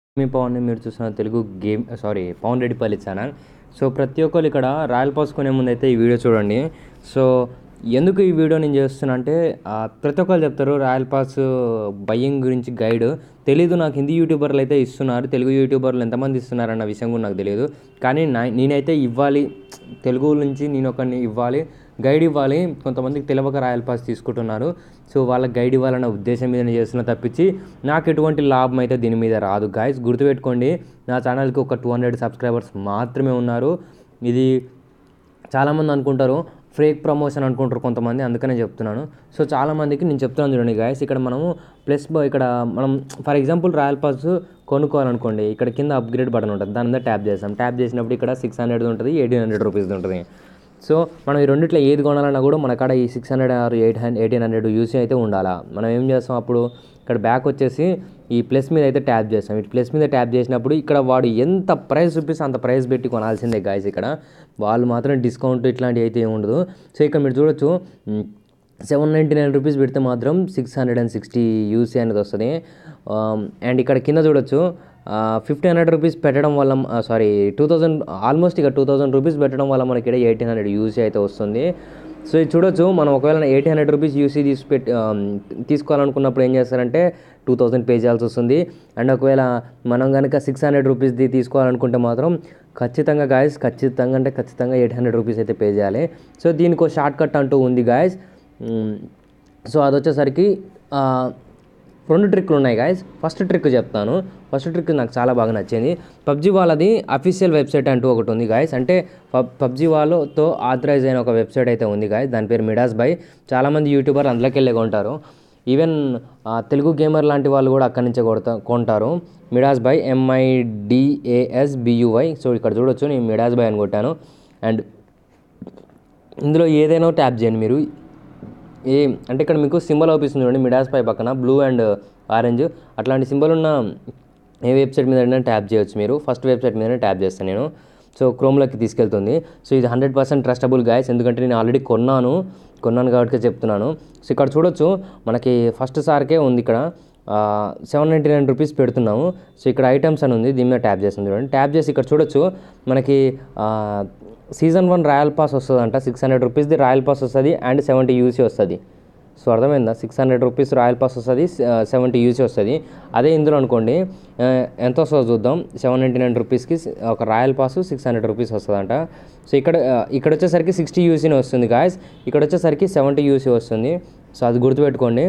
మీ పవన్ మీరు చూస్తున్న Telugu game sorry Pavan Reddipalli channel so ప్రతి ఒక్కరు ఇక్కడ రాయల్ పాస్ కొనే ముందు అయితే ఈ వీడియో చూడండి సో ఎందుకు ఈ వీడియో నేను చేస్తున్నా అంటే ఆ, ప్రతి ఒక్కరు చెప్తారు రాయల్ పాస్ బయ్యింగ్ గురించి గైడ్ తెలీదు నాకు హిందీ యూట్యూబర్లు అయితే ఇస్తున్నారు తెలుగు యూట్యూబర్లు ఎంతమంది ఇస్తున్నారు అన్న విషయం కూడా నాకు తెలియదు కానీ నా నేనైతే ఇవ్వాలి తెలుగు నుంచి నేను ఒకరిని ఇవ్వాలి గైడ్ ఇవ్వాలి కొంతమందికి తెలియక రాయల్ పాస్ తీసుకుంటున్నారు సో వాళ్ళకి గైడ్ ఇవ్వాలన్న ఉద్దేశం మీద నేను చేస్తున్నా తప్పించి నాకు ఎటువంటి లాభం అయితే దీని మీద రాదు గాయస్ గుర్తుపెట్టుకోండి నా ఛానల్కి ఒక టూ హండ్రెడ్ సబ్స్క్రైబర్స్ మాత్రమే ఉన్నారు ఇది చాలామంది అనుకుంటారు ఫేక్ ప్రమోషన్ అనుకుంటారు కొంతమంది అందుకనే చెప్తున్నాను సో చాలామందికి నేను చెప్తున్నాను చూడండి గాయస్ ఇక్కడ మనము ప్లస్ ఇక్కడ మనం ఫర్ ఎగ్జాంపుల్ రాయల్ పాస్ కొనుక్కోవాలనుకోండి ఇక్కడ కింద అప్గ్రేడ్ బటన్ ఉంటుంది దాని మీద ట్యాప్ చేస్తాం ట్యాప్ చేసినప్పుడు ఇక్కడ సిక్స్ హండ్రెడ్ ఉంటుంది ఎయిటీన్ హండ్రెడ్ రూపీస్ ఉంటుంది సో మనం ఈ రెండిట్లో ఏది కొనాలన్నా కూడా మన కాడ ఈ six hundred or eight hundred eighteen hundred UC అయితే ఉండాలా మనం ఏం చేస్తాం అప్పుడు ఇక్కడ బ్యాక్ వచ్చేసి ఈ ప్లస్ మీద అయితే ట్యాప్ చేస్తాం ఈ ప్లస్ మీద ట్యాప్ చేసినప్పుడు ఇక్కడ వాడు ఎంత ప్రైస్ చూపిస్తే అంత ప్రైస్ పెట్టి కొనాల్సిందే గాయస్ ఇక్కడ వాళ్ళు మాత్రం డిస్కౌంట్ ఇట్లాంటివి అయితే ఏమి ఉండదు సో ఇక్కడ మీరు చూడొచ్చు సెవెన్ నైంటీ నైన్ రూపీస్ పెడితే మాత్రం six hundred and sixty UC అనేది వస్తుంది అండ్ ఇక్కడ కింద చూడొచ్చు ఫిఫ్టీన్ హండ్రెడ్ రూపీస్ పెట్టడం వల్ల సారీ టూ థౌజండ్ ఆల్మోస్ట్ ఇక టూ థౌజండ్ రూపీస్ పెట్టడం వల్ల మనకి ఇక్కడ ఎయిటీన్ హండ్రెడ్ యూసీ అయితే వస్తుంది సో ఇది చూడొచ్చు మనం ఒకవేళ ఎయిట్ హండ్రెడ్ రూపీస్ యూసీ తీసి పెట్టి తీసుకోవాలనుకున్నప్పుడు ఏం చేస్తారంటే టూ థౌజండ్ పే చేయాల్సి వస్తుంది అండ్ ఒకవేళ మనం కనుక సిక్స్ హండ్రెడ్ రూపీస్ది తీసుకోవాలనుకుంటే మాత్రం ఖచ్చితంగా గాయస్ ఖచ్చితంగా అంటే ఖచ్చితంగా ఎయిట్ హండ్రెడ్ రూపీస్ అయితే పే చేయాలి సో దీనికి ఒక షార్ట్ కట్ అంటూ ఉంది గాయస్ సో అది వచ్చేసరికి ఆ, రెండు ట్రిక్లు ఉన్నాయి గాయస్ ఫస్ట్ ట్రిక్ చెప్తాను ఫస్ట్ ట్రిక్ నాకు చాలా బాగా నచ్చింది పబ్జీ వాళ్ళది అఫీషియల్ వెబ్సైట్ అంటూ ఒకటి ఉంది గాయస్ అంటే పబ్ పబ్జీ వాళ్ళతో ఆథరైజ్ అయిన ఒక వెబ్సైట్ అయితే ఉంది గాయస్ దాని పేరు మిడాస్ బై చాలామంది యూట్యూబర్ అందులోకి వెళ్ళే కొంటారు ఈవెన్ ఆ, తెలుగు గేమర్ లాంటి వాళ్ళు కూడా అక్కడి నుంచే కొడతా కొంటారు Midas buy M I D A S B U Y so ఇక్కడ చూడొచ్చు నేను మిడాస్ బై అని కొట్టాను అండ్ ఇందులో ఏదైనా ట్యాప్ చేయండి మీరు ఏ అంటే ఇక్కడ మీకు సింబల్ అవుపిస్తుంది చూడండి మిడాస్ పై పక్కన బ్లూ అండ్ ఆరెంజ్ అట్లాంటి సింబల్ ఉన్న ఏ వెబ్సైట్ మీద ట్యాప్ చేయొచ్చు మీరు ఫస్ట్ వెబ్సైట్ మీదనే ట్యాప్ చేస్తాను నేను సో క్రోమ్లోకి తీసుకెళ్తుంది సో ఇది హండ్రెడ్ పర్సెంట్ ట్రస్టబుల్ గాయస్ ఎందుకంటే నేను ఆల్రెడీ కొన్నాను కొన్నాను కాబట్టి చెప్తున్నాను సో ఇక్కడ చూడొచ్చు మనకి ఫస్ట్ సార్కే ఉంది ఇక్కడ సెవెన్ నైంటీ నైన్ రూపీస్ పెడుతున్నాము సో ఇక్కడ ఐటమ్స్ అని ఉంది దీని మీద ట్యాప్ చేస్తుంది చూడండి ట్యాప్ చేసి ఇక్కడ చూడొచ్చు మనకి సీజన్ వన్ రాయల్ పాస్ వస్తుందంట సిక్స్ హండ్రెడ్ రూపీస్ది రాయల్ పాస్ వస్తుంది అండ్ సెవెంటీ యూసీ వస్తుంది సో అర్థమైందా six hundred rupees royal pass వస్తుంది సెవెంటీ యూసీ వస్తుంది అదే ఇందులో అనుకోండి ఆ, ఎంత వస్తుందో చూద్దాం సెవెన్ నైంటీ నైన్ రూపీస్కి ఒక royal pass six hundred rupees వస్తుందంట సో ఇక్కడ ఆ, ఇక్కడ వచ్చేసరికి సిక్స్టీ యూసీనే వస్తుంది గాయస్ ఇక్కడ వచ్చేసరికి సెవెంటీ యూసీ వస్తుంది సో అది గుర్తుపెట్టుకోండి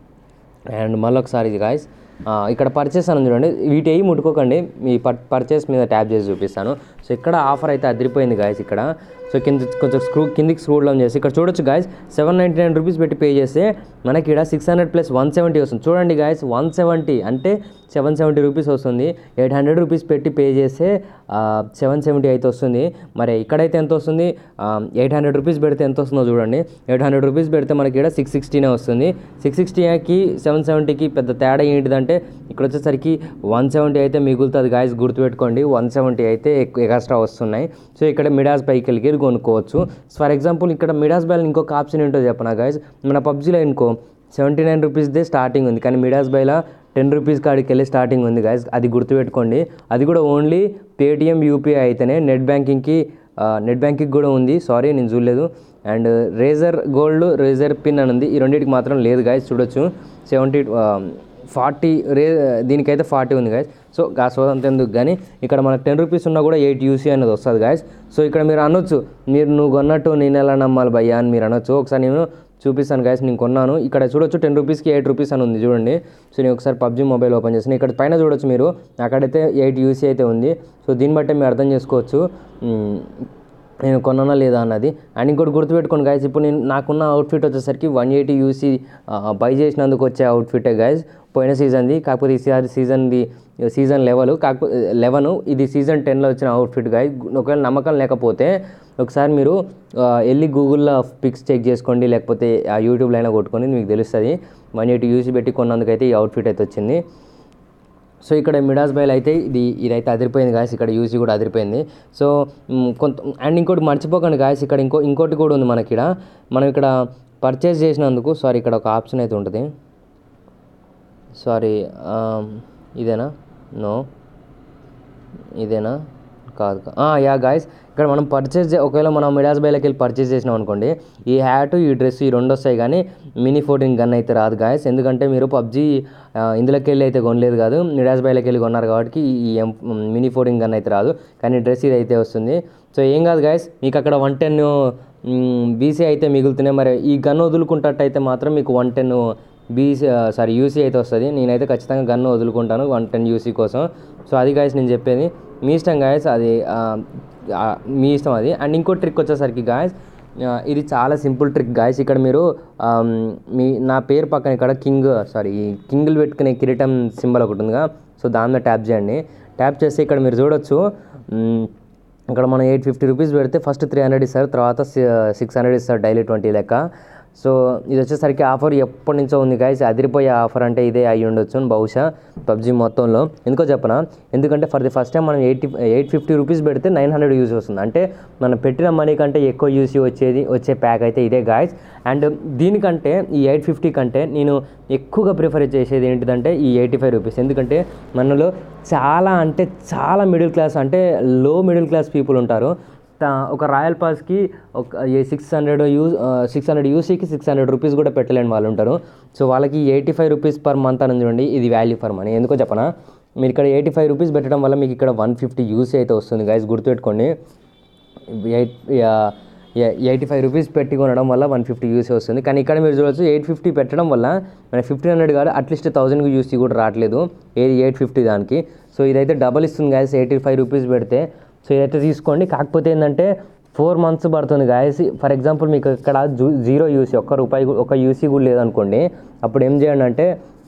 అండ్ మళ్ళీ ఒకసారి ఇది గాయస్ ఇక్కడ పర్చేస్ అని ఉంది చూడండి వీటి ఏవి ముట్టుకోకండి మీ పర్ పర్చేస్ మీద ట్యాప్ చేసి చూపిస్తాను సో ఇక్కడ ఆఫర్ అయితే అదిరిపోయింది గాయస్ ఇక్కడ సో కింద కొంచెం స్క్రూ కిందికి స్క్రూ డౌన్ చేసి ఇక్కడ చూడొచ్చు guys seven ninety nine rupees పెట్టి పే చేస్తే మనకి ఇక్కడ six hundred plus one seventy వస్తుంది చూడండి గాయస్ వన్ సెవెంటీ అంటే సెవెన్ సెవెంటీ రూపీస్ వస్తుంది ఎయిట్ హండ్రెడ్ రూపీస్ పెట్టి పే చేస్తే సెవెన్ సెవెంటీ అయితే వస్తుంది మరి ఇక్కడైతే ఎంత వస్తుంది ఎయిట్ హండ్రెడ్ రూపీస్ పెడితే ఎంత వస్తుందో చూడండి ఎయిట్ హండ్రెడ్ రూపీస్ పెడితే మనకి ఇక్కడ సిక్స్ సిక్స్టీనే వస్తుంది సిక్స్ సిక్స్టీకి సెవెన్ సెవెంటీకి పెద్ద తేడా ఏంటిదంటే ఇక్కడ వచ్చేసరికి వన్ సెవెంటీ అయితే మిగులుతుంది గాయస్ గుర్తుపెట్టుకోండి వన్ సెవెంటీ అయితే ఎక్కువ ఎక్స్ట్రా వస్తున్నాయి సో ఇక్కడ మిడాస్ బైక్ వెళ్ళి కొనుక్కోవచ్చు ఫర్ ఎగ్జాంపుల్ ఇక్కడ మిడాస్ బైల్ ఇంకొక ఆప్షన్ ఏంటో చెప్పనా గాయస్ మన పబ్జీలో ఇంకో సెవెంటీ నైన్ రూపీస్దే స్టార్టింగ్ ఉంది కానీ మిడాస్ బైలా టెన్ రూపీస్ కాడికి వెళ్ళి స్టార్టింగ్ ఉంది గాయస్ అది గుర్తుపెట్టుకోండి అది కూడా ఓన్లీ పేటిఎం యూపీఐ అయితేనే నెట్ బ్యాంకింగ్కి నెట్ బ్యాంకింగ్ కూడా ఉంది సారీ నేను చూడలేదు and Razer gold Razer pin అని ఉంది ఈ రెండింటికి మాత్రం లేదు గాయస్ చూడొచ్చు సెవెంటీ ఫార్టీ రే దీనికైతే ఫార్టీ ఉంది గాయస్ సో గా సోదంత ఎందుకు కానీ ఇక్కడ మనకు టెన్ రూపీస్ ఉన్నా కూడా ఎయిట్ యూసీ అనేది వస్తుంది గాయస్ సో ఇక్కడ మీరు అనొచ్చు మీరు నువ్వు కొన్నట్టు నేను ఎలా నమ్మాలి భయ్యా అని మీరు అనొచ్చు ఒకసారి నేను చూపిస్తాను గాయస్ నేను కొన్నాను ఇక్కడ చూడొచ్చు టెన్ రూపీస్కి ఎయిట్ రూపీస్ అని ఉంది చూడండి సో నేను ఒకసారి పబ్జీ మొబైల్ ఓపెన్ చేస్తాను ఇక్కడ పైన చూడొచ్చు మీరు అక్కడైతే ఎయిట్ యూసీ అయితే ఉంది సో దీన్ని బట్టి మీరు అర్థం చేసుకోవచ్చు మ్, నేను కొన్నానా లేదా అన్నది అండ్ ఇంకోటి గుర్తుపెట్టుకోండి గాయస్ ఇప్పుడు నేను నాకున్న అవుట్ఫిట్ వచ్చేసరికి వన్ ఎయిటీ యూసీ బై చేసినందుకు వచ్చే అవుట్ఫిటే గాయస్ పోయిన సీజన్ది కాకపోతే ఈసారి సీజన్ది సీజన్ లెవెల్ కాకపోతే లెవెన్ ఇది సీజన్ టెన్లో వచ్చిన అవుట్ఫిట్ గాయ ఒకవేళ నమ్మకం లేకపోతే ఒకసారి మీరు ఆ, వెళ్ళి గూగుల్లో పిక్స్ చెక్ చేసుకోండి లేకపోతే ఆ యూట్యూబ్లో అయినా కొట్టుకొని మీకు తెలుస్తుంది వన్ ఎయిటీ యూసీ పెట్టి కొన్నందుకైతే ఈ అవుట్ఫిట్ అయితే వచ్చింది సో ఇక్కడ మిడాస్ బైల్ అయితే ఇది ఇదైతే అదిరిపోయింది గాయస్ ఇక్కడ యూసీ కూడా అదిరిపోయింది సో మ్, కొంత అండ్ ఇంకోటి మర్చిపోకండి గాయస్ ఇక్కడ ఇంకో ఇంకోటి కూడా ఉంది మనకి ఇక్కడ మనం ఇక్కడ పర్చేస్ చేసినందుకు సారీ ఇక్కడ ఒక ఆప్షన్ అయితే ఉంటుంది సారీ ఇదేనా నో ఇదేనా కాదు కా- ఆ, యా గాయస్ ఇక్కడ మనం పర్చేస్ చే- ఒకవేళ మనం మిడాస్ బైలోకి వెళ్ళి పర్చేస్ చేసినాం అనుకోండి ఈ హ్యాట్ ఈ డ్రెస్ ఈ రెండు వస్తాయి కానీ మినీ ఫోర్టీన్ గన్ అయితే రాదు గాయస్ ఎందుకంటే మీరు పబ్జీ ఇందులోకి వెళ్ళి అయితే కొనలేదు కాదు మిడాస్ బైలోకి వెళ్ళి కొన్నారు కాబట్టి ఈ ఎం మినీ ఫోర్టీన్ గన్ అయితే రాదు కానీ డ్రెస్ ఇది అయితే వస్తుంది సో ఏం కాదు గాయస్ మీకు అక్కడ వన్ టెన్ బీసీ అయితే మిగులుతున్నాయి మరి ఈ గన్ వదులుకుంటట్టయితే మాత్రం మీకు one ten BC sorry UC అయితే వస్తుంది నేనైతే ఖచ్చితంగా గన్ వదులుకుంటాను వన్ టెన్ యూసీ కోసం సో అది గాయస్ నేను చెప్పేది మీ ఇష్టం గాయస్ అది ఆ, ఆ, మీ ఇష్టం అది అండ్ ఇంకో ట్రిక్ వచ్చేసరికి గాయస్ ఇది చాలా సింపుల్ ట్రిక్ గాయస్ ఇక్కడ మీరు ఆమ్, మీ నా పేరు పక్కన ఇక్కడ కింగ్ సారీ కింగ్లు పెట్టుకునే కిరీటం సింబల్ ఒకటి ఉందిగా సో దాని మీద ట్యాప్ చేయండి ట్యాప్ చేస్తే ఇక్కడ మీరు చూడొచ్చు మ్, ఇక్కడ మనం ఎయిట్ ఫిఫ్టీ రూపీస్ పెడితే ఫస్ట్ త్రీ హండ్రెడ్ ఇస్తారు తర్వాత సిక్స్ హండ్రెడ్ ఇస్తారు డైలీ ట్వంటీ లెక్క సో ఇది వచ్చేసరికి ఆఫర్ ఎప్పటి నుంచో ఉంది గాయస్ అదిరిపోయే ఆఫర్ అంటే ఇదే అయ్యి ఉండొచ్చు బహుశా పబ్జీ మొత్తంలో ఎందుకో చెప్పనా ఎందుకంటే ఫర్ ది ఫస్ట్ టైం మనం ఎయిటీ ఎయిట్ ఫిఫ్టీ రూపీస్ పెడితే నైన్ హండ్రెడ్ యూస్ వస్తుంది అంటే మనం పెట్టిన మనీ కంటే ఎక్కువ యూసీ వచ్చేది వచ్చే ప్యాక్ అయితే ఇదే గాయస్ అండ్ దీనికంటే ఈ ఎయిట్ ఫిఫ్టీ కంటే నేను ఎక్కువగా ప్రిఫర్ చేసేది ఏంటిదంటే ఈ ఎయిటీ ఫైవ్ రూపీస్ ఎందుకంటే మనలో చాలా అంటే చాలా మిడిల్ క్లాస్ అంటే లో మిడిల్ క్లాస్ పీపుల్ ఉంటారు తా- ఒక రాయల్ పాస్కి ఒక six hundred U six hundred యూసీకి సిక్స్ హండ్రెడ్ రూపీస్ కూడా పెట్టలేని వాళ్ళు ఉంటారు సో వాళ్ళకి eighty five rupees per month అని చూడండి ఇది వాల్యూ ఫర్ మనీ ఎందుకో చెప్పనా మీరు ఇక్కడ ఎయిటీ ఫైవ్ రూపీస్ పెట్టడం వల్ల మీకు ఇక్కడ వన్ ఫిఫ్టీ యూసీ అయితే వస్తుంది గైస్ గుర్తుపెట్టుకోండి ఎయిట్ ఎయిటీ ఫైవ్ రూపీస్ పెట్టి కొనడం వల్ల వన్ ఫిఫ్టీ యూసీ వస్తుంది కానీ ఇక్కడ మీరు చూడవచ్చు ఎయిట్ ఫిఫ్టీ పెట్టడం వల్ల మన ఫిఫ్టీన్ హండ్రెడ్ కాదు అట్లీస్ట్ థౌసండ్ యూసీ కూడా రావట్లేదు ఏది ఎయిట్ ఫిఫ్టీ దానికి సో ఇదైతే డబల్ ఇస్తుంది గాయస్ ఎయిటీ ఫైవ్ రూపీస్ పెడితే సో ఇదైతే తీసుకోండి కాకపోతే ఏంటంటే ఫోర్ మంత్స్ పడుతుంది గాయస్ ఫర్ ఎగ్జాంపుల్ మీకు ఇక్కడ జూ జీరో యూసీ ఒక్క రూపాయి కూ- ఒక యూసీ కూడా లేదనుకోండి అప్పుడు ఏం చేయండి అంటే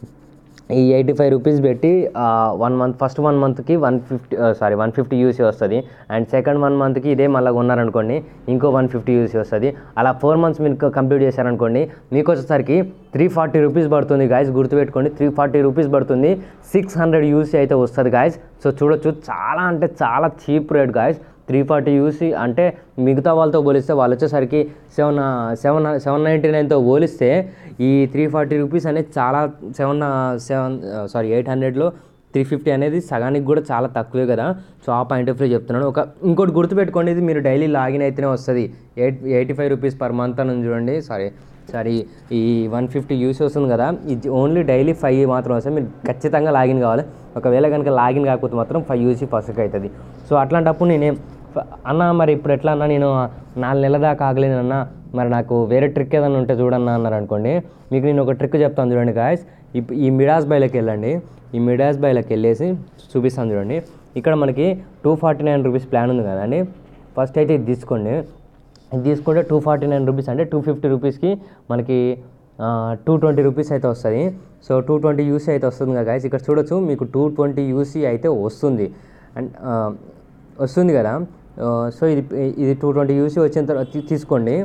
ఈ ఎయిటీ ఫైవ్ రూపీస్ పెట్టి వన్ మంత్ ఫస్ట్ వన్ మంత్కి one fifty sorry one fifty UC వస్తుంది అండ్ సెకండ్ వన్ మంత్కి ఇదే మళ్ళీ కొన్నారనుకోండి ఇంకో వన్ ఫిఫ్టీ యూసీ వస్తుంది అలా ఫోర్ మంత్స్ మీరు కంప్లీట్ చేశారనుకోండి మీకు వచ్చేసరికి త్రీ ఫార్టీ రూపీస్ పడుతుంది గాయస్ గుర్తుపెట్టుకోండి త్రీ ఫార్టీ రూపీస్ పడుతుంది సిక్స్ హండ్రెడ్ యూసీ అయితే వస్తుంది గాయస్ సో చూడొచ్చు చాలా అంటే చాలా cheap rate guys three forty UC అంటే మిగతా వాళ్ళతో పోలిస్తే వాళ్ళు వచ్చేసరికి సెవెన్ సెవెన్ సెవెన్ నైంటీ నైన్తో పోలిస్తే ఈ త్రీ ఫార్టీ రూపీస్ అనేది చాలా సెవెన్ సెవెన్ సారీ ఎయిట్ హండ్రెడ్లో త్రీ ఫిఫ్టీ అనేది సగానికి కూడా చాలా తక్కువే కదా సో ఆ పాయింట్ ఆఫ్ వ్యూ చెప్తున్నాను ఒక ఇంకోటి గుర్తుపెట్టుకోండి ఇది మీరు డైలీ లాగిన్ అయితేనే వస్తుంది eight eighty five rupees per month అని ఉంది చూడండి సారీ సారీ ఈ వన్ ఫిఫ్టీ యూస్ వస్తుంది కదా ఇది ఓన్లీ డైలీ ఫైవ్ మాత్రం వస్తుంది మీరు ఖచ్చితంగా లాగిన్ కావాలి ఒకవేళ కనుక లాగిన్ కాకపోతే మాత్రం ఫైవ్ యూసీ ఫస్ట్కి అవుతుంది సో అట్లాంటప్పుడు నేనేం ఫ- అన్న మరి ఇప్పుడు ఎట్లా అన్న నేను నాలుగు నెలల దాకా ఆగలేను అన్న మరి నాకు వేరే ట్రిక్ ఏదైనా ఉంటే చూడన్నా అన్నారు అనుకోండి మీకు నేను ఒక ట్రిక్ చెప్తాను చూడండి గాయస్ ఇప్పుడు ఈ మిడాస్ బైలోకి వెళ్ళండి ఈ మిడాస్ బైలోకి వెళ్ళేసి చూపిస్తాను చూడండి ఇక్కడ మనకి two forty nine rupees plan ఉంది కదండి ఫస్ట్ అయితే ఇది తీసుకోండి ఇది తీసుకుంటే టూ ఫార్టీ నైన్ రూపీస్ అంటే టూ ఫిఫ్టీ రూపీస్కి మనకి టూ ట్వంటీ రూపీస్ అయితే వస్తుంది సో టూ ట్వంటీ యూసీ అయితే వస్తుంది కదా guys. ఇక్కడ చూడొచ్చు మీకు టూ ట్వంటీ యూసీ అయితే వస్తుంది అండ్ వస్తుంది కదా ఆ, సో ఇది ఇది టూ ట్వంటీ యూసీ వచ్చిన తర్వాత తీ- తీసుకోండి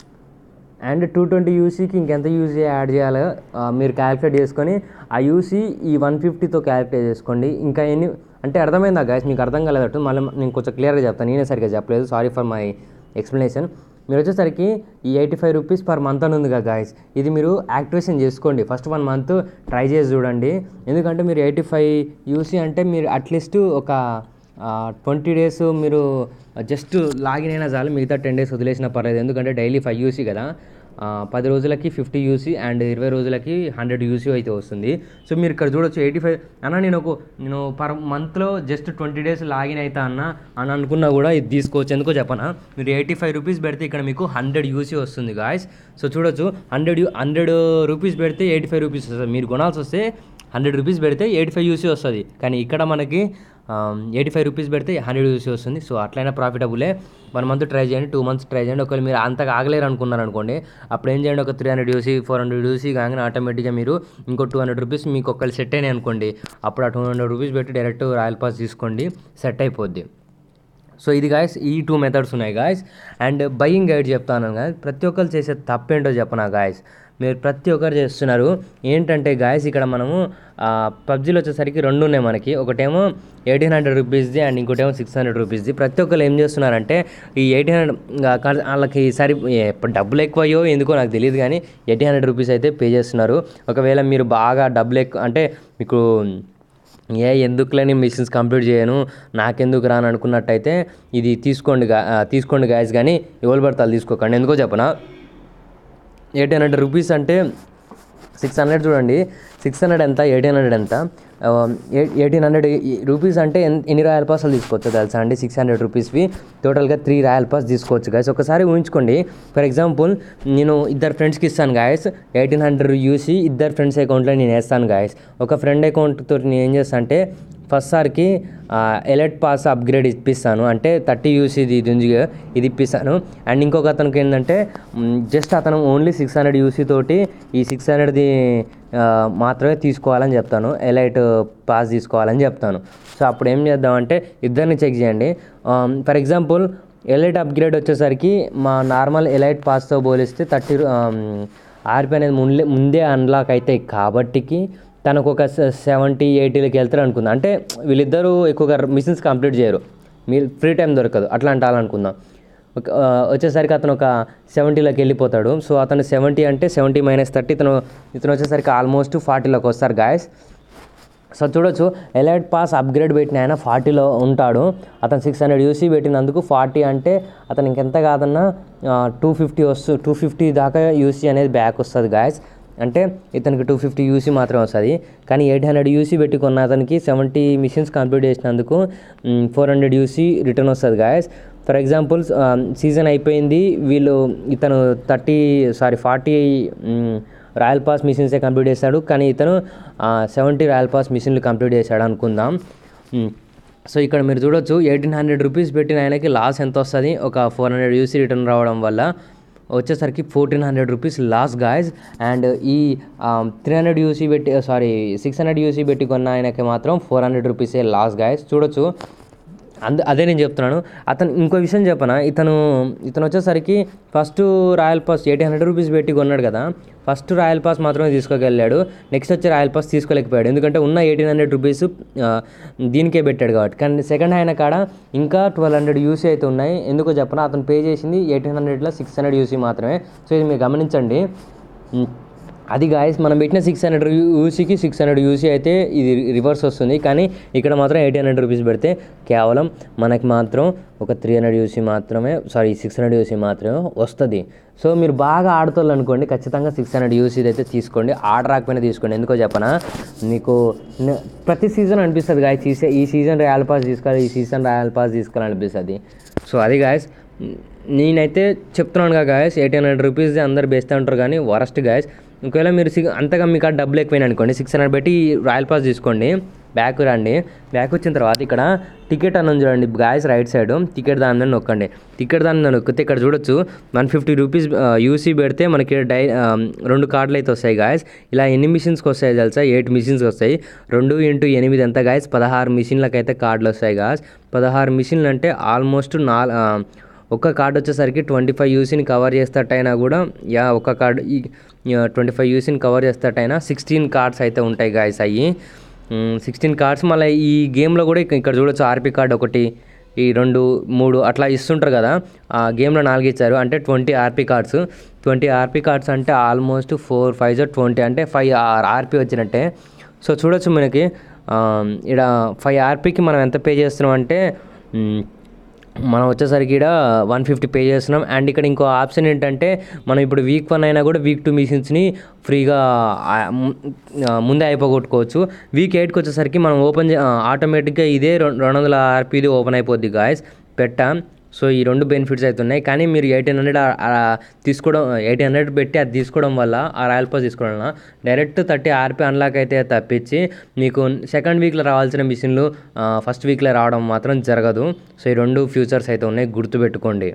అండ్ టూ ట్వంటీ యూసీకి ఇంకెంత యూసీ యాడ్ చేయాలో ఆ, మీరు క్యాలిక్యులేట్ చేసుకొని ఆ యూసీ ఈ వన్ ఫిఫ్టీతో క్యాలిక్యులేట్ చేసుకోండి ఇంకా ఎన్ని అంటే అర్థమైందా గాయస్ మీకు అర్థం కాలేదట్టు మళ్ళీ నేను కొంచెం క్లియర్గా చెప్తాను నేనే సరిగ్గా చెప్పలేదు సారీ ఫర్ మై ఎక్స్ప్లెనేషన్ మీరు వచ్చేసరికి ఈ eighty five rupees per month అని ఉంది కదా గాయస్ ఇది మీరు యాక్టివేషన్ చేసుకోండి ఫస్ట్ వన్ మంత్ ట్రై చేసి చూడండి ఎందుకంటే మీరు ఎయిటీ ఫైవ్ యూసీ అంటే మీరు అట్లీస్ట్ ఒక ట్వంటీ డేస్ మీరు జస్ట్ లాగిన్ అయినా చాలు మిగతా టెన్ డేస్ వదిలేసినా పర్లేదు ఎందుకంటే డైలీ ఫైవ్ యూసీ కదా ఆ, పది రోజులకి ఫిఫ్టీ యూసీ అండ్ ఇరవై రోజులకి హండ్రెడ్ యూసీ అయితే వస్తుంది సో మీరు ఇక్కడ చూడొచ్చు ఎయిటీ ఫైవ్ అన్న నేను ఒక నేను పర్ మంత్లో జస్ట్ ట్వంటీ డేస్ లాగిన్ అవుతా అన్న అని అనుకున్నా కూడా ఇది తీసుకోవచ్చు ఎందుకో చెప్పనా మీరు ఎయిటీ ఫైవ్ రూపీస్ పెడితే ఇక్కడ మీకు హండ్రెడ్ యూసీ వస్తుంది గాయస్ సో చూడొచ్చు హండ్రెడ్ హండ్రెడ్ రూపీస్ పెడితే ఎయిటీ ఫైవ్ రూపీస్ వస్తుంది మీరు కొనాల్సి వస్తే హండ్రెడ్ రూపీస్ పెడితే ఎయిటీ ఫైవ్ యూసీ వస్తుంది కానీ ఇక్కడ మనకి ఎయిటీ ఫైవ్ రూపీస్ పెడితే హండ్రెడ్ యూసీ వస్తుంది సో అట్లయినా ప్రాఫిటబులే వన్ మంత్ ట్రై చేయండి టూ మంత్స్ ట్రై చేయండి ఒకవేళ మీరు అంతగా ఆగలేరు అనుకున్నారు అనుకోండి అప్పుడు ఏం చేయండి ఒక three hundred UC four hundred UC కానీ ఆటోమేటిక్గా మీరు ఇంకో టూ హండ్రెడ్ రూపీస్ మీకు ఒకళ్ళు సెట్ అయినాయి అనుకోండి అప్పుడు ఆ టూ హండ్రెడ్ రూపీస్ పెట్టి డైరెక్ట్ రాయల్ పాస్ తీసుకోండి సెట్ అయిపోద్ది సో ఇది గాయస్ ఈ టూ మెథడ్స్ ఉన్నాయి గాయస్ అండ్ బయింగ్ గైడ్ చెప్తాను గాయస్ ప్రతి ఒక్కరు చేసే తప్పేంటో చెప్పనా గాయస్ మీరు ప్రతి ఒక్కరు చేస్తున్నారు ఏంటంటే గాయస్ ఇక్కడ మనము పబ్జీలో వచ్చేసరికి రెండు ఉన్నాయి మనకి ఒకటేమో ఎయిటీన్ హండ్రెడ్ రూపీస్ది అండ్ ఇంకోటేమో సిక్స్ హండ్రెడ్ రూపీస్ది ప్రతి ఒక్కరు ఏం చేస్తున్నారంటే ఈ ఎయిటీన్ హండ్రెడ్ వాళ్ళకి సరి ఎప్పుడు డబ్బులు ఎక్కువయ్యో ఎందుకో నాకు తెలియదు కానీ ఎయిటీన్ హండ్రెడ్ రూపీస్ అయితే పే చేస్తున్నారు ఒకవేళ మీరు బాగా డబ్బులు ఎక్కువ అంటే మీకు ఏ ఎందుకులేని మిషన్స్ కంప్లీట్ చేయను నాకెందుకు రాను అనుకున్నట్టయితే ఇది తీసుకోండి గా ఆ, తీసుకోండి గాయస్ కానీ ఎవరు పడతారు తీసుకోకండి ఎందుకో చెప్పనా ఎయిట్ హండ్రెడ్ రూపీస్ అంటే సిక్స్ హండ్రెడ్ చూడండి సిక్స్ హండ్రెడ్ ఎంత ఎయిటీన్ హండ్రెడ్ ఎంత ఎయిటీన్ హండ్రెడ్ రూపీస్ అంటే ఎన్- ఎన్ని రాయల్ పాస్లు తీసుకోవచ్చు తెలుసా అండి సిక్స్ హండ్రెడ్ రూపీస్వి టోటల్గా త్రీ రాయల్ పాస్ తీసుకోవచ్చు గాయస్ ఒకసారి ఊహించుకోండి ఫర్ ఎగ్జాంపుల్ నేను ఇద్దరు ఫ్రెండ్స్కి ఇస్తాను గాయస్ ఎయిటీన్ హండ్రెడ్ యూసి ఇద్దరు ఫ్రెండ్స్ అకౌంట్లో నేను వేస్తాను గాయస్ ఒక ఫ్రెండ్ అకౌంట్ తోటి నేను ఏం చేస్తాను అంటే ఫస్ట్ సార్కి ఎలర్ట్ పాస్ అప్గ్రేడ్ ఇప్పిస్తాను అంటే థర్టీ యూసీది ఇది ఉంది కదా, ఇది ఇప్పిస్తాను అండ్ ఇంకొక అతనికి ఏంటంటే జస్ట్ అతను ఓన్లీ సిక్స్ హండ్రెడ్ యూసీ తోటి ఈ సిక్స్ హండ్రెడ్ది మాత్రమే తీసుకోవాలని చెప్తాను ఎలైట్ పాస్ తీసుకోవాలని చెప్తాను సో అప్పుడు ఏం చేద్దామంటే ఇద్దరిని చెక్ చేయండి ఫర్ ఎగ్జాంపుల్ ఎలైట్ అప్గ్రేడ్ వచ్చేసరికి మా నార్మల్ ఎలైట్ పాస్తో పోలిస్తే థర్టీ ఆర్పి అనేది ముందే ముందే అన్లాక్ అవుతాయి కాబట్టికి తనకు ఒక సెవెంటీ ఎయిటీలకి వెళ్తారు అనుకుందాం అంటే వీళ్ళిద్దరూ ఎక్కువగా మిషన్స్ కంప్లీట్ చేయరు మీరు ఫ్రీ టైం దొరకదు అట్లా అంటాలనుకుందాం ఒక ఆ, వచ్చేసరికి అతను ఒక సెవెంటీలోకి వెళ్ళిపోతాడు సో అతను సెవెంటీ అంటే సెవెంటీ మైనస్ థర్టీ ఇతను ఇతను వచ్చేసరికి ఆల్మోస్ట్ ఫార్టీలోకి వస్తారు గాయస్ సో చూడొచ్చు ఎలైట్ పాస్ అప్గ్రేడ్ పెట్టిన ఆయన ఫార్టీలో ఉంటాడు అతను సిక్స్ హండ్రెడ్ యూసీ పెట్టినందుకు ఫార్టీ అంటే అతను ఇంకెంత కాదన్నా టూ ఫిఫ్టీ వస్తు టూ ఫిఫ్టీ దాకా యూసీ అనేది బ్యాక్ వస్తుంది గాయస్ అంటే ఇతనికి టూ ఫిఫ్టీ యూసీ మాత్రమే వస్తుంది కానీ ఎయిట్ హండ్రెడ్ యూసీ పెట్టి కొన్న అతనికి సెవెంటీ మిషన్స్ కంప్లీట్ చేసినందుకు ఫోర్ హండ్రెడ్ యూసీ రిటర్న్ వస్తుంది గాయస్ ఫర్ ఎగ్జాంపుల్ సీజన్ అయిపోయింది వీళ్ళు ఇతను thirty sorry forty royal pass మిషన్సే కంప్లీట్ చేశాడు కానీ ఇతను సెవెంటీ రాయల్ పాస్ మిషన్లు కంప్లీట్ చేశాడు అనుకుందాం మ్, సో ఇక్కడ మీరు చూడొచ్చు ఎయిటీన్ హండ్రెడ్ రూపీస్ పెట్టిన ఆయనకి లాస్ ఎంత వస్తుంది ఒక ఫోర్ హండ్రెడ్ యూసీ రిటర్న్ రావడం వల్ల వచ్చేసరికి fourteen hundred rupees loss guys and ఈ త్రీ హండ్రెడ్ యూసీ పెట్టి సారీ సిక్స్ హండ్రెడ్ యూసీ పెట్టి కొన్న ఆయనకి మాత్రం ఫోర్ హండ్రెడ్ రూపీసే లాస్ గాయస్ చూడొచ్చు అంద అదే నేను చెప్తున్నాను అతను ఇంకో విషయం చెప్పనా ఇతను ఇతను వచ్చేసరికి first royal pass eight hundred rupees పెట్టి కొన్నాడు కదా ఫస్ట్ రాయల్ పాస్ మాత్రమే తీసుకోగలిగాడు నెక్స్ట్ వచ్చి రాయల్ పాస్ తీసుకోలేకపోయాడు ఎందుకంటే ఉన్న ఎయిటీన్ హండ్రెడ్ రూపీస్ దీనికే పెట్టాడు కాబట్టి కానీ సెకండ్ హ్యాండ్ కాడ ఇంకా ట్వెల్వ్ హండ్రెడ్ యూసీ అయితే ఉన్నాయి ఎందుకో చెప్పనా అతను పే చేసింది ఎయిటీన్ హండ్రెడ్లో సిక్స్ హండ్రెడ్ యూసీ మాత్రమే సో ఇది మీరు గమనించండి ఉమ్, అది గాయస్ మనం పెట్టిన సిక్స్ హండ్రెడ్ యూసీకి సిక్స్ హండ్రెడ్ యూసీ అయితే ఇది రివర్స్ వస్తుంది కానీ ఇక్కడ మాత్రం ఎయిట్ హండ్రెడ్ రూపీస్ పెడితే కేవలం మనకి మాత్రం ఒక త్రీ హండ్రెడ్ యూసీ మాత్రమే సారీ సిక్స్ హండ్రెడ్ యూసీ మాత్రమే వస్తుంది సో మీరు బాగా ఆడుతారు అనుకోండి ఖచ్చితంగా సిక్స్ హండ్రెడ్ యూసీ అయితే తీసుకోండి ఆడ రాకపోయినా తీసుకోండి ఎందుకో చెప్పనా మీకు న- ప్రతి సీజన్ అనిపిస్తుంది గాయస్ ఈ సీ- ఈ సీజన్ రాయల్ పాస్ తీసుకోవాలి ఈ సీజన్ రాయల్ పాస్ తీసుకోవాలి అనిపిస్తుంది సో అది గాయస్ నేనైతే చెప్తున్నాను కదా గాయస్ ఎయిటీన్ హండ్రెడ్ రూపీస్ అందరు బెస్ట్ అంటారు కానీ వరస్ట్ గాయస్ ఒకవేళ మీరు సి- అంతగా మీకు ఆ డబ్బులు ఎక్కువైనా అనుకోండి సిక్స్ హండ్రెడ్ పెట్టి రాయల్ పాస్ తీసుకోండి బ్యాక్ రండి బ్యాక్ వచ్చిన తర్వాత ఇక్కడ టికెట్ అన్నది చూడండి గాయస్ రైట్ సైడ్ టికెట్ దాని మీద నొక్కండి టికెట్ దాని మీద నొక్కితే ఇక్కడ చూడొచ్చు వన్ ఫిఫ్టీ రూపీస్ యూసీ పెడితే మనకి డై ఆ, రెండు కార్డులు అయితే వస్తాయి గాయస్ ఇలా ఎన్ని మిషన్స్కి వస్తాయి తెలుసా ఎయిట్ మిషన్స్కి వస్తాయి రెండు ఇంటూ ఎనిమిది ఎంత గాయస్ పదహారు మిషన్లకు అయితే కార్డులు వస్తాయి గాయస్ పదహారు మిషన్లు అంటే ఆల్మోస్ట్ నాల్ ఆ, ఒక్క కార్డ్ వచ్చేసరికి ట్వంటీ ఫైవ్ యూసీని కవర్ చేస్తట్టయినా కూడా యా ఒక కార్డ్ ఈ ట్వంటీ ఫైవ్ యూసీని కవర్ చేస్తట్టయినా సిక్స్టీన్ కార్డ్స్ అయితే ఉంటాయి గాయస్ అయ్యి సిక్స్టీన్ కార్డ్స్ మళ్ళీ ఈ గేమ్లో కూడా ఇక- ఇక్కడ చూడొచ్చు ఆర్పీ కార్డ్ ఒకటి ఈ రెండు మూడు అట్లా ఇస్తుంటారు కదా ఆ గేమ్లో నాలుగు ఇచ్చారు అంటే twenty RP cards twenty RP cards అంటే ఆల్మోస్ట్ ఫోర్ ఫైవ్ జో ట్వంటీ అంటే ఫైవ్ ఆర్పీ వచ్చినట్టే సో చూడొచ్చు మనకి ఇక్కడ ఫైవ్ ఆర్పీకి మనం ఎంత పే చేస్తున్నాం అంటే మ్, మనం వచ్చేసరికి ఇక్కడ వన్ ఫిఫ్టీ పే చేస్తున్నాం అండ్ ఇక్కడ ఇంకో ఆప్షన్ ఏంటంటే మనం ఇప్పుడు వీక్ వన్ అయినా కూడా వీక్ టూ మిషన్స్ని ఫ్రీగా ఆ, ము- ఆ, ముందే అయిపోగొట్టుకోవచ్చు వీక్ ఎయిట్కి వచ్చేసరికి మనం ఓపెన్ ఆటోమేటిక్గా ఇదే రెండు రెండు వందల ఆర్పీది ఓపెన్ అయిపోద్ది గాయస్ పెట్టాం సో ఈ రెండు బెనిఫిట్స్ అయితే ఉన్నాయి కానీ మీరు ఎయిటీన్ హండ్రెడ్ తీసుకోవడం ఎయిటీన్ హండ్రెడ్ పెట్టి అది తీసుకోవడం వల్ల ఆ రాయల్ పాస్ తీసుకోవడం వల్ల డైరెక్ట్ థర్టీ ఆర్పీ అన్లాక్ అయితే తప్పించి మీకు సెకండ్ వీక్లో రావాల్సిన మిషన్లు ఫస్ట్ వీక్లో రావడం మాత్రం జరగదు సో ఈ రెండు ఫ్యూచర్స్ అయితే ఉన్నాయి గుర్తుపెట్టుకోండి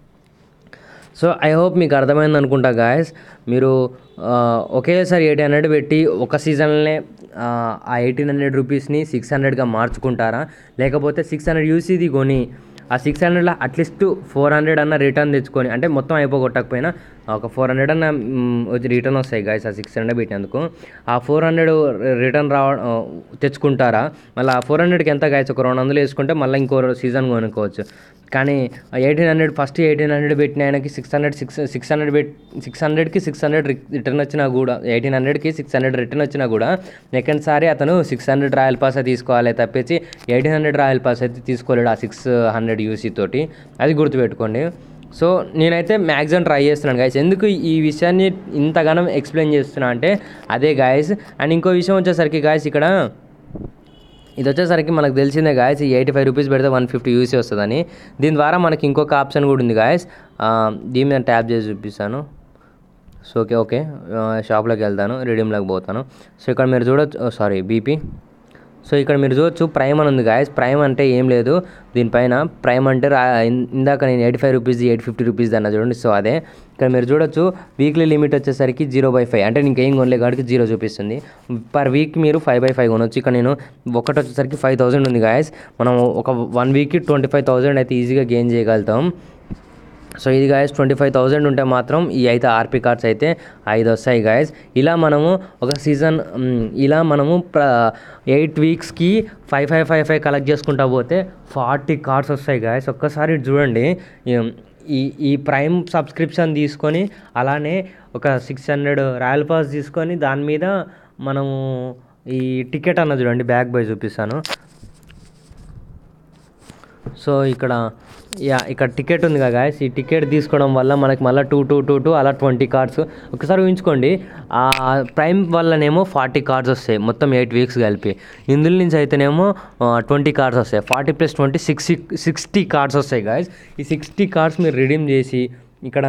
సో ఐ హోప్ మీకు అర్థమైంది అనుకుంటా గాయస్ మీరు ఆ, ఒకేసారి ఎయిట్ హండ్రెడ్ పెట్టి ఒక సీజన్లోనే ఆ ఎయిటీన్ హండ్రెడ్ రూపీస్ని సిక్స్ హండ్రెడ్గా మార్చుకుంటారా లేకపోతే సిక్స్ హండ్రెడ్ యూసీది కొని ఆ సిక్స్ హండ్రెడ్లో అట్లీస్ట్ ఫోర్ హండ్రెడ్ అన్న రిటర్న్ తెచ్చుకొని అంటే మొత్తం అయిపోగొట్టకపోయినా ఒక ఫోర్ హండ్రెడ్ అన్న మ్, వచ్చి రిటర్న్ వస్తాయి గాయస్ ఆ సిక్స్ హండ్రెడ్ పెట్టినందుకు ఆ ఫోర్ హండ్రెడ్ రిటర్న్ రావ ఆ, తెచ్చుకుంటారా మళ్ళీ ఆ ఫోర్ హండ్రెడ్కి ఎంత గాయస్ ఒక రెండు వందలు వేసుకుంటే మళ్ళీ ఇంకో సీజన్ కొనుక్కోవచ్చు కానీ eighteen hundred first eighteen hundred పెట్టిన ఆయనకి six hundred six six hundred పెట్ సిక్స్ హండ్రెడ్కి సిక్స్ హండ్రెడ్ రిటర్న్ వచ్చినా కూడా ఎయిటీన్ హండ్రెడ్కి సిక్స్ హండ్రెడ్ రిటర్న్ వచ్చినా కూడా సెకండ్ సారి అతను సిక్స్ హండ్రెడ్ రాయల్ పాస్ తీసుకోవాలి తప్పించి ఎయిటీన్ హండ్రెడ్ రాయల్ పాస్ అయితే తీసుకోలేడు ఆ సిక్స్ హండ్రెడ్ యూసీ తోటి అది గుర్తుపెట్టుకోండి సో నేనైతే మ్యాక్సిమం ట్రై చేస్తున్నాను గాయస్ ఎందుకు ఈ విషయాన్ని ఇంతగానం ఎక్స్ప్లెయిన్ చేస్తున్నా అంటే అదే గాయస్ అండ్ ఇంకో విషయం వచ్చేసరికి గాయస్ ఇక్కడ ఇది వచ్చేసరికి మనకు తెలిసిందే గాయస్ ఈ ఎయిటీ ఫైవ్ రూపీస్ పెడితే వన్ ఫిఫ్టీ యూసీ వస్తుందని దీని ద్వారా మనకి ఇంకొక ఆప్షన్ కూడా ఉంది గాయస్ దీని మీద ట్యాప్ చేసి చూపిస్తాను సో ఓకే ఓకే షాప్లోకి వెళ్తాను రిడీమ్లోకి పోతాను సో ఇక్కడ మీరు చూడొచ్చు సారీ బీపీ సో ఇక్కడ మీరు చూడొచ్చు ప్రైమ్ అని ఉంది గాయస్ ప్రైమ్ అంటే ఏం లేదు దీనిపైన ప్రైమ్ అంటే రా- ఇన్- ఇందాక నేను eighty five rupees eight fifty rupees అన్న చూడండి సో అదే ఇక్కడ మీరు చూడొచ్చు వీక్లీ లిమిట్ వచ్చేసరికి జీరో బై ఫైవ్ అంటే ఇంకేం కొనలే కాబట్టి జీరో చూపిస్తుంది పర్ వీక్ మీరు ఫైవ్ బై ఫైవ్ కొనొచ్చు ఇక్కడ నేను ఒకటి వచ్చేసరికి ఫైవ్ థౌసండ్ ఉంది గాయస్ మనం ఒక వన్ వీక్కి ట్వంటీ ఫైవ్ థౌసండ్ అయితే ఈజీగా గెయిన్ చేయగలుగుతాం సో ఇది గాయస్ ట్వంటీ ఫైవ్ థౌజండ్ ఉంటే మాత్రం ఈ అయితే ఆర్పీ కార్డ్స్ అయితే ఐదు వస్తాయి గాయస్ ఇలా మనము ఒక సీజన్ మ్, ఇలా మనము ప్ర ఎయిట్ వీక్స్కి five five five five collect చేసుకుంటా పోతే ఫార్టీ కార్డ్స్ వస్తాయి గాయస్ ఒక్కసారి ఇటు చూడండి ఈ- ఈ ఈ ప్రైమ్ సబ్స్క్రిప్షన్ తీసుకొని అలానే ఒక సిక్స్ హండ్రెడ్ రాయల్ పాస్ తీసుకొని దాని మీద మనము ఈ టికెట్ అన్న చూడండి బ్యాక్ బై చూపిస్తాను సో ఇక్కడ యా ఇక్కడ టికెట్ ఉంది కదా guys, ఈ టికెట్ తీసుకోవడం వల్ల మనకి మళ్ళీ టూ టూ టూ టూ అలా ట్వంటీ కార్డ్స్ ఒకసారి ఊహించుకోండి ఆ ప్రైమ్ వల్లనేమో ఫార్టీ కార్డ్స్ వస్తాయి మొత్తం ఎయిట్ వీక్స్ కలిపి ఇందులో నుంచి అయితేనేమో ట్వంటీ కార్డ్స్ వస్తాయి forty plus twenty sixty sixty cards వస్తాయి గాయస్ ఈ సిక్స్టీ కార్డ్స్ మీరు రిడీమ్ చేసి ఇక్కడ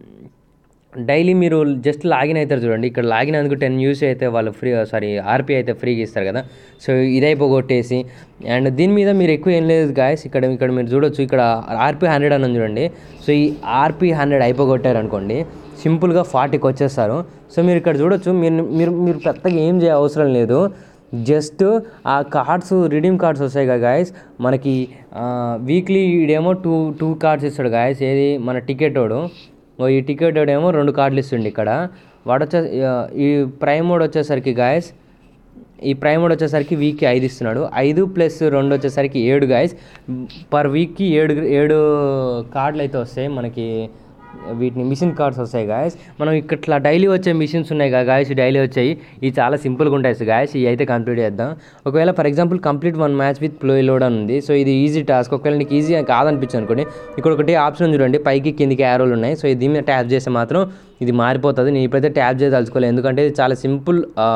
డైలీ మీరు జస్ట్ లాగిన్ అవుతారు చూడండి ఇక్కడ లాగిన్ అందుకు టెన్ యూస్ అయితే వాళ్ళు ఫ్రీ సారీ ఆర్పీ అయితే ఫ్రీగా ఇస్తారు కదా సో ఇది అయిపోగొట్టేసి అండ్ దీని మీద మీరు ఎక్కువ ఏం లేదు గాయస్ ఇక్కడ ఇక్కడ మీరు చూడొచ్చు ఇక్కడ ఆర్పీ హండ్రెడ్ అని ఉంది చూడండి సో ఈ ఆర్పీ హండ్రెడ్ అయిపోగొట్టారు అనుకోండి సింపుల్గా ఫార్టీకి వచ్చేస్తారు సో మీరు ఇక్కడ చూడొచ్చు మీరు మీరు మీరు పెద్దగా ఏం చేయ అవసరం లేదు జస్ట్ ఆ కార్డ్స్ రిడీమ్ కార్డ్స్ వస్తాయి కదా గాయస్ మనకి వీక్లీ ఇడేమో టూ టూ కార్డ్స్ ఇస్తాడు గాయస్ ఏది మన టికెట్ వాడు ఓ ఈ టికెట్ ఏమో రెండు కార్డులు ఇస్తుండే ఇక్కడ వాడు వచ్చే ఈ ప్రైమ్ మోడ్ వచ్చేసరికి గాయస్ ఈ ప్రైమ్ మోడ్ వచ్చేసరికి వీక్కి ఐదు ఇస్తున్నాడు ఐదు ప్లస్ రెండు వచ్చేసరికి ఏడు గాయస్ పర్ వీక్కి ఏడు ఏడు కార్డులు అయితే వస్తాయి మనకి వీటిని మిషన్ కార్డ్స్ వస్తాయి గాయస్ మనం ఇట్లా డైలీ వచ్చే మిషన్స్ ఉన్నాయి కదా గాయస్ డైలీ వచ్చాయి ఇవి చాలా సింపుల్గా ఉంటాయి గాయస్ ఇవి అయితే కంప్లీట్ చేద్దాం ఒకవేళ for example complete one match with ప్లో లోడ్ అని ఉంది సో ఇది ఈజీ టాస్క్ ఒకవేళ నీకు ఈజీ కాదనిపించింది అనుకోండి ఇక్కడ ఒకటి ఆప్షన్ చూడండి పైకి కిందికి యారోలు ఉన్నాయి సో దీని మీద ట్యాప్ చేస్తే మాత్రం ఇది మారిపోతుంది నేను ఇప్పుడైతే ట్యాప్ చేసి తలుచుకోలేదు ఎందుకంటే ఇది చాలా సింపుల్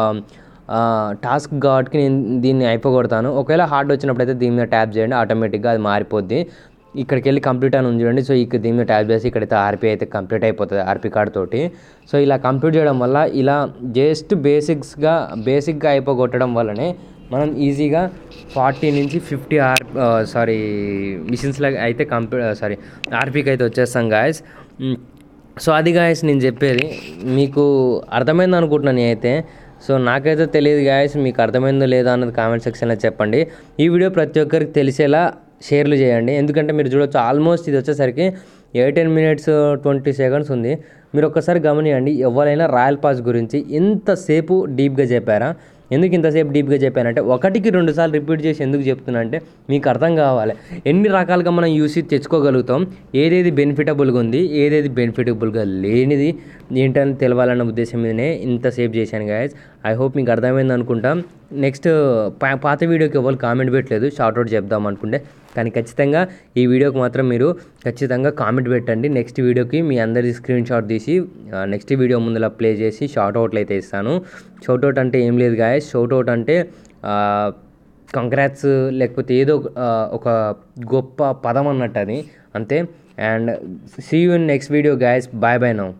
టాస్క్ కాబట్టి నేను దీన్ని అయిపోగొడతాను ఒకవేళ హార్డ్ వచ్చినప్పుడు అయితే దీని మీద ట్యాప్ చేయండి ఆటోమేటిక్గా అది మారిపోద్ది ఇక్కడికి వెళ్ళి కంప్లీట్ అని ఉంది చూడండి సో ఇక్కడ దీని మీద ట్యాప్ చేసి ఇక్కడైతే ఆర్పీ అయితే కంప్లీట్ అయిపోతుంది ఆర్పీ కార్డ్ తోటి సో ఇలా కంప్లీట్ చేయడం వల్ల ఇలా జస్ట్ బేసిక్స్గా బేసిక్గా అయిపోగొట్టడం వల్లనే మనం ఈజీగా ఫార్టీ నుంచి ఫిఫ్టీ ఆర్ సారీ మిషన్స్లో అయితే కంప్యూ సారీ ఆర్పీకి అయితే వచ్చేస్తాం గాయస్ సో అది గాయస్ నేను చెప్పేది మీకు అర్థమైంది అనుకుంటున్నాను నేనైతే సో నాకైతే తెలియదు గాయస్ మీకు అర్థమైందో లేదా అన్నది కామెంట్ సెక్షన్లో చెప్పండి ఈ వీడియో ప్రతి ఒక్కరికి తెలిసేలా షేర్లు చేయండి ఎందుకంటే మీరు చూడొచ్చు ఆల్మోస్ట్ ఇది వచ్చేసరికి ఎయిటీన్ మినిట్స్ ట్వంటీ సెకండ్స్ ఉంది మీరు ఒక్కసారి గమనియండి ఎవరైనా రాయల్ పాస్ గురించి ఎంతసేపు డీప్గా చెప్పారా ఎందుకు ఇంతసేపు డీప్గా చెప్పానంటే ఒకటికి రెండు సార్లు రిపీట్ చేసి ఎందుకు చెప్తున్నా అంటే మీకు అర్థం కావాలి ఎన్ని రకాలుగా మనం యూసి తెచ్చుకోగలుగుతాం ఏదేది బెనిఫిటబుల్గా ఉంది ఏదేది బెనిఫిటబుల్గా లేనిది ఏంటని తెలవాలన్న ఉద్దేశం మీదనే ఇంతసేపు చేశాను గాయస్ ఐ హోప్ మీకు అర్థమైంది అనుకుంటా నెక్స్ట్ పా- పాత వీడియోకి ఎవరు కామెంట్ పెట్టలేదు షార్ట్ అవుట్ చెప్దాం అనుకుంటే కానీ ఖచ్చితంగా ఈ వీడియోకి మాత్రం మీరు ఖచ్చితంగా కామెంట్ పెట్టండి నెక్స్ట్ వీడియోకి మీ అందరి స్క్రీన్ షాట్ తీసి నెక్స్ట్ వీడియో ముందులా ప్లే చేసి షార్ట్ అవుట్లు అయితే ఇస్తాను షౌట్ అవుట్ అంటే ఏం లేదు గాయస్ షౌట్ అవుట్ అంటే కంగ్రాట్స్ లేకపోతే ఏదో ఒక, ఆ, ఒక గొప్ప పదం అన్నట్టు అది అంతే and see you in next video guys bye bye now